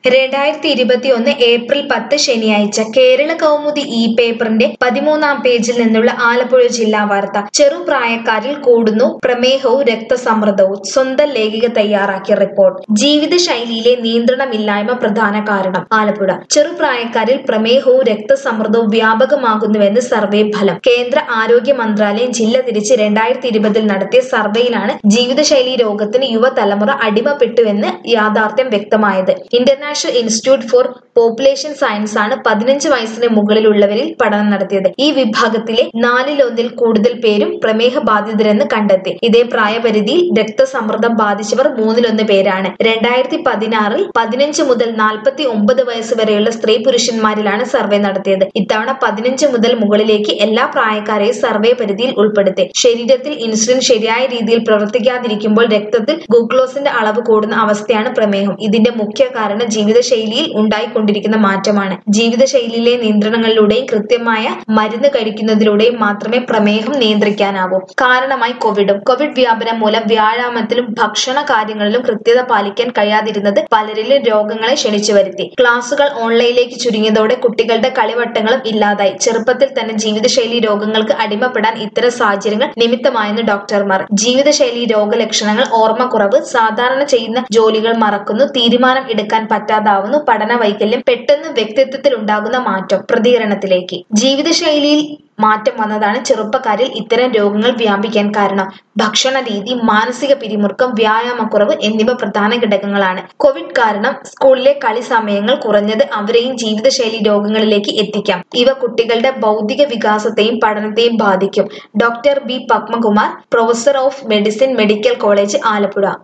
രണ്ടായിരത്തി ഇരുപത്തിയൊന്ന് ഏപ്രിൽ പത്ത് ശനിയാഴ്ച കേരള കൗമുദി ഇ പേപ്പറിന്റെ പതിമൂന്നാം പേജിൽ നിന്നുള്ള ആലപ്പുഴ ജില്ലാ വാർത്ത ചെറുപ്രായക്കാരിൽ കൂടുന്നു പ്രമേഹവും രക്തസമ്മർദ്ദവും സ്വന്തം ലേഖിക തയ്യാറാക്കിയ റിപ്പോർട്ട് ജീവിതശൈലിയിലെ നിയന്ത്രണമില്ലായ്മ പ്രധാന കാരണം ആലപ്പുഴ ചെറുപ്രായക്കാരിൽ പ്രമേഹവും രക്തസമ്മർദ്ദവും വ്യാപകമാകുന്നുവെന്ന് സർവേ ഫലം കേന്ദ്ര ആരോഗ്യ മന്ത്രാലയം ജില്ല തിരിച്ച് രണ്ടായിരത്തി ഇരുപതിൽ നടത്തിയ സർവേയിലാണ് ജീവിതശൈലി രോഗത്തിന് യുവതലമുറ അടിമപ്പെട്ടുവെന്ന് യാഥാർത്ഥ്യം വ്യക്തമായത് International Institute for Population Science ആണ് പതിനഞ്ച് വയസ്സിന് മുകളിലുള്ളവരിൽ പഠനം നടത്തിയത് ഈ വിഭാഗത്തിലെ നാലിലൊന്നിൽ കൂടുതൽ പേരും പ്രമേഹ ബാധിതരെന്ന് കണ്ടെത്തി ഇതേ പ്രായപരിധിയിൽ രക്തസമ്മർദ്ദം ബാധിച്ചവർ മൂന്നിലൊന്ന് പേരാണ് രണ്ടായിരത്തി പതിനാറിൽ പതിനഞ്ച് മുതൽ നാൽപ്പത്തി ഒമ്പത് വയസ്സ് വരെയുള്ള സ്ത്രീ പുരുഷന്മാരിലാണ് സർവേ നടത്തിയത് ഇത്തവണ പതിനഞ്ച് മുതൽ മുകളിലേക്ക് എല്ലാ പ്രായക്കാരെയും സർവേ പരിധിയിൽ ഉൾപ്പെടുത്തി ശരീരത്തിൽ ഇൻസുലിൻ ശരിയായ രീതിയിൽ പ്രവർത്തിക്കാതിരിക്കുമ്പോൾ രക്തത്തിൽ ഗ്ലൂക്കോസിന്റെ അളവ് കൂടുന്ന അവസ്ഥയാണ് പ്രമേഹം ഇതിന്റെ മുഖ്യ കാരണം ജീവിതശൈലിയിൽ ഉണ്ടായിക്കൊണ്ടിരിക്കുന്ന മാറ്റമാണ് ജീവിതശൈലിയിലെ നിയന്ത്രണങ്ങളിലൂടെയും കൃത്യമായ മരുന്ന് കഴിക്കുന്നതിലൂടെയും മാത്രമേ പ്രമേഹം നിയന്ത്രിക്കാനാവൂ കാരണമായി കോവിഡും കോവിഡ് വ്യാപനം മൂലം വ്യായാമത്തിലും ഭക്ഷണ കാര്യങ്ങളിലും കൃത്യത പാലിക്കാൻ കഴിയാതിരുന്നത് പലരിലും രോഗങ്ങളെ ക്ഷണിച്ചു വരുത്തി ക്ലാസുകൾ ഓൺലൈനിലേക്ക് ചുരുങ്ങിയതോടെ കുട്ടികളുടെ കളിവട്ടങ്ങളും ഇല്ലാതായി ചെറുപ്പത്തിൽ തന്നെ ജീവിതശൈലി രോഗങ്ങൾക്ക് അടിമപ്പെടാൻ ഇത്തരം സാഹചര്യങ്ങൾ നിമിത്തമായെന്ന് ഡോക്ടർമാർ ജീവിതശൈലി രോഗലക്ഷണങ്ങൾ ഓർമ്മക്കുറവ് സാധാരണ ചെയ്യുന്ന ജോലികൾ മറക്കുന്നു തീരുമാനം എടുക്കാൻ പറ്റാതാവുന്നു പഠന വൈകല്യം പെട്ടെന്ന് വ്യക്തിത്വത്തിൽ ഉണ്ടാകുന്ന മാറ്റം പ്രതികരണത്തിലേക്ക് ജീവിതശൈലിയിൽ മാറ്റം വന്നതാണ് ചെറുപ്പക്കാരിൽ ഇത്തരം രോഗങ്ങൾ വ്യാപിക്കാൻ കാരണം ഭക്ഷണ രീതി മാനസിക പിരിമുറുക്കം വ്യായാമക്കുറവ് എന്നിവ പ്രധാന ഘടകങ്ങളാണ് കോവിഡ് കാരണം സ്കൂളിലെ കളി സമയങ്ങൾ കുറഞ്ഞത് അവരെയും ജീവിതശൈലി രോഗങ്ങളിലേക്ക് എത്തിക്കാം ഇവ കുട്ടികളുടെ ബൗദ്ധിക വികാസത്തെയും പഠനത്തെയും ബാധിക്കും doctor B Padmakumar professor of medicine medical college Alappuzha